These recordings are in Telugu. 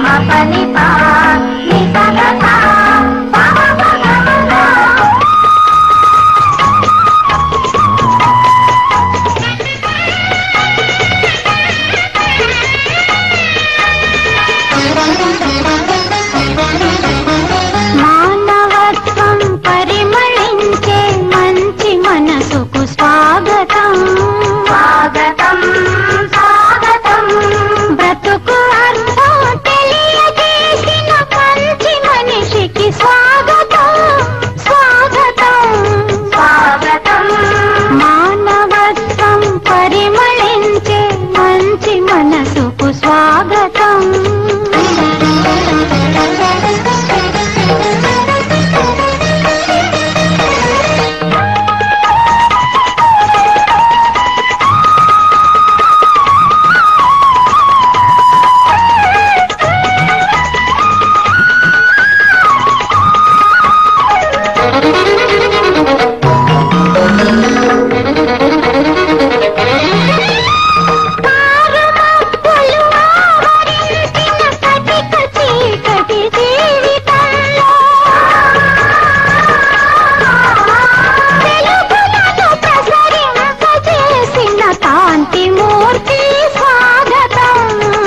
మపని పా ని సగ సా పా పా పా పా మానవత్వం పరిమళించే మంచి మనసుకు స్వాగతం స్వాగతం స్వాగతం బ్రతుకు అర్థం తెలియజేసిన మంచి మనిషికి స్వాగతం స్వాగతం స్వాగతం మానవత్వం పరిమళించే మంచి మనసుకు స్వాగతం కారుమబ్బులు ఆవరించిన కటిక చీకటి జీవితంలో వెలుగులను ప్రసరింపజేసిన కాంతి మూర్తి స్వాగతం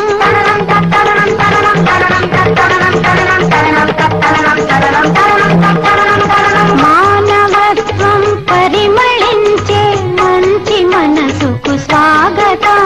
మానవత్వం పరిమళించే మంచి మనసుకు స్వాగతం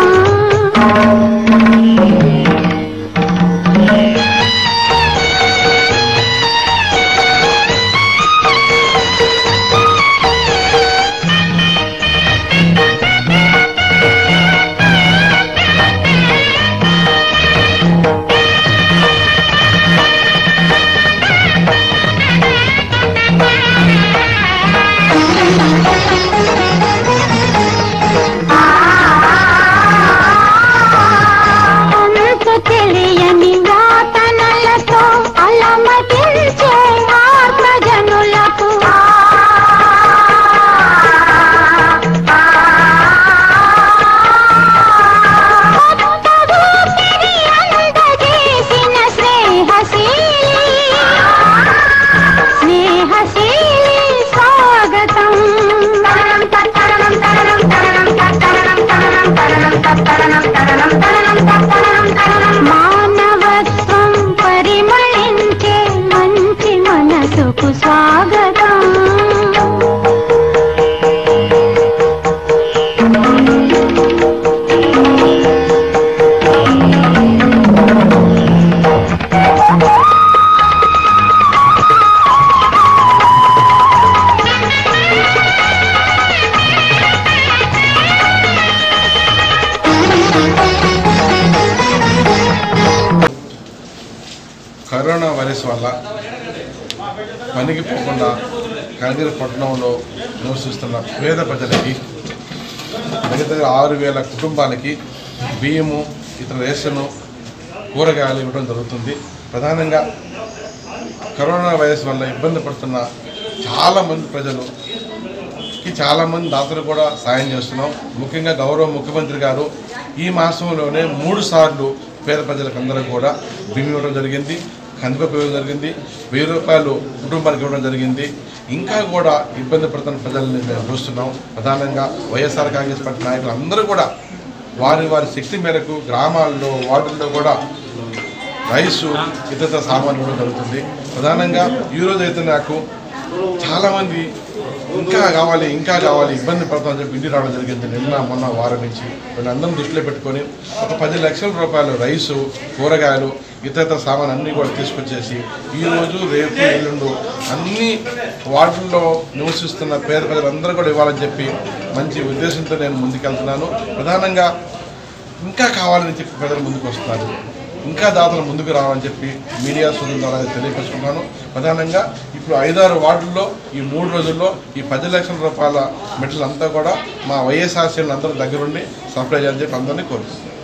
అంతు తెలియని వాతనలతో అలమటించే ఆత్మజనులకు కొత్త ఊపిరి అందజేసిన స్నేహశీలి స్నేహశీలి స్వాగతం మానవత్వం పరిమళించే మంచి మనసుకు స్వాగతం కరోనా వైరస్ వల్ల పనికి పోకుండా కనగిరి పట్టణంలో నివసిస్తున్న పేద ప్రజలకి దగ్గర దగ్గర ఆరు వేల కుటుంబాలకి బియ్యము ఇతర రేషను కూరగాయలు ఇవ్వడం జరుగుతుంది ప్రధానంగా కరోనా వైరస్ వల్ల ఇబ్బంది పడుతున్న చాలామంది ప్రజలు కి చాలామంది దాతలు కూడా సాయం చేస్తున్నాం ముఖ్యంగా గౌరవ ముఖ్యమంత్రి గారు ఈ మాసంలోనే మూడు సార్లు పేద ప్రజలకు అందరూ కూడా బియ్యం ఇవ్వడం జరిగింది కందిపప్పు ఇవ్వడం జరిగింది వెయ్యి రూపాయలు కుటుంబానికి ఇవ్వడం జరిగింది ఇంకా కూడా ఇబ్బంది పడుతున్న ప్రజల్ని మేము చూస్తున్నాం ప్రధానంగా వైఎస్ఆర్ కాంగ్రెస్ పార్టీ నాయకులు అందరూ కూడా వారి వారి శక్తి మేరకు గ్రామాల్లో వార్డుల్లో కూడా రైసు ఇతర సామాన్లు ఇవ్వడం జరుగుతుంది ప్రధానంగా ఈరోజు అయితే నాకు చాలామంది ఇంకా కావాలి ఇంకా కావాలి ఇబ్బంది పడతామని చెప్పి ఇంటికి రావడం జరిగింది నిన్న మొన్న వారం నుంచి వీళ్ళందరం దృష్టిలో పెట్టుకొని ఒక పది లక్షల రూపాయలు రైసు కూరగాయలు ఇతర సామాన్ అన్నీ కూడా తీసుకొచ్చేసి ఈరోజు రేపు ఎల్లుండు అన్ని వార్డుల్లో నివసిస్తున్న పేద ప్రజలందరూ కూడా ఇవ్వాలని చెప్పి మంచి ఉద్దేశంతో నేను ముందుకెళ్తున్నాను ప్రధానంగా ఇంకా కావాలని చెప్పి ప్రజలు ముందుకు వస్తున్నారు ఇంకా దాతలు ముందుకు రావాలని చెప్పి మీడియా సోదరుల ద్వారా తెలియపరుచుకున్నాను ప్రధానంగా ఇప్పుడు ఐదారు వార్డుల్లో ఈ మూడు రోజుల్లో ఈ పది లక్షల రూపాయల మెటల్ అంతా కూడా మా వైఎస్ఆర్ శ్రేణులు అందరూ దగ్గరుండి సప్లై చేయాలని చెప్పి అందరినీ కోరుతున్నాను